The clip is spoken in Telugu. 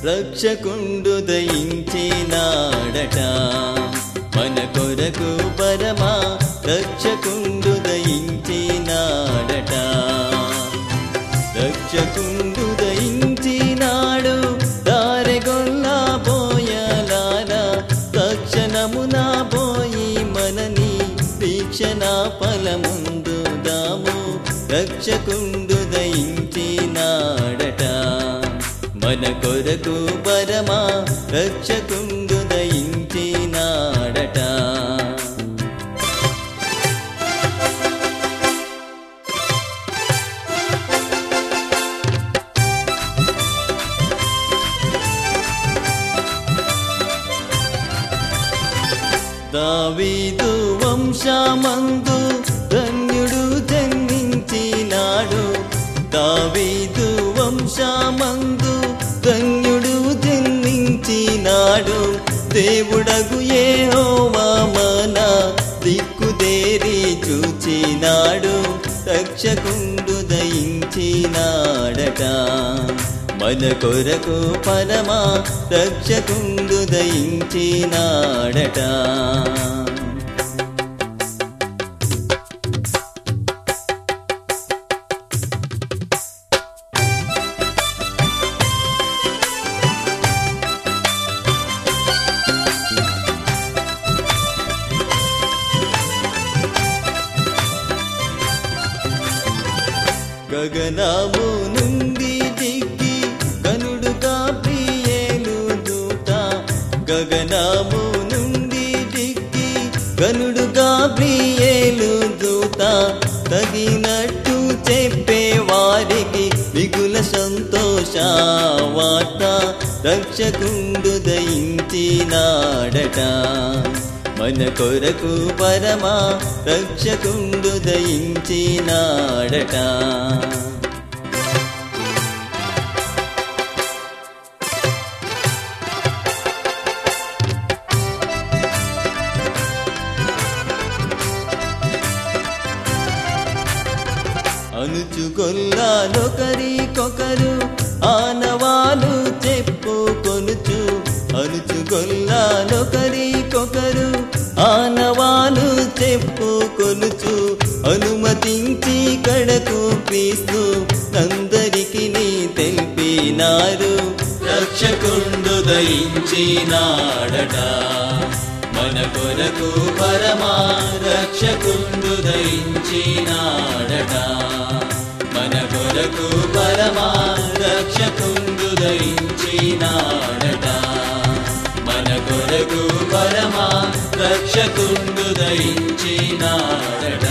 రక్షకుండు దయించినాడట మన కొరకు పరమా రక్షకుండు దయించినాడట రక్షకుండు దయించినాడు దారెగొల్లా పోయలారా తక్షణమున పోయి మనని వీక్షణ ఫలముందు దాము రక్షకుండు దయించినాడట మన కొరకు పరమా రక్షకుండు దయించినాడట దావీదు వంశమందు ధన్యుడు జన్మించినాడు దావీదు వంశమందు ధన్యుడు జన్మించినాడు దేవుడగు ఏహోవా మన దిక్కుదేరి చూచినాడు రక్షకుండు దయించినాడట మన కొరకు పరమా రక్షకుండు దయించినాడట గగనము నుండి దిగి గనుడుగా ప్రియేలు దూత గగనము నుండి దిగి గనుడుగా ప్రియేలు దూత తగినట్టు చెప్పే వారికి మిగుల సంతోష వార్త రక్షకుండు దయించినాడట మన కొరకు పరమా రక్షకుండు దయించినాడట అనుచుగొల్లాలొకరికొకరు ఆనవాలు చెప్పుకొనుచు అనుచుగొల్లాలొకరికొకరు ఆనవాలు చెప్పుకొనుచు అనుమతించి కడకు క్రీస్తు అందరికి నీ తెలిపినారు రక్షకుండు దయించినాడట మన కొరకు పరమా రక్షకుండు దయించినాడట మన కొరకు పరమా రక్షకుండు దయించినాడట మన కొరకు పరమా రక్షకుండు దయించినాడట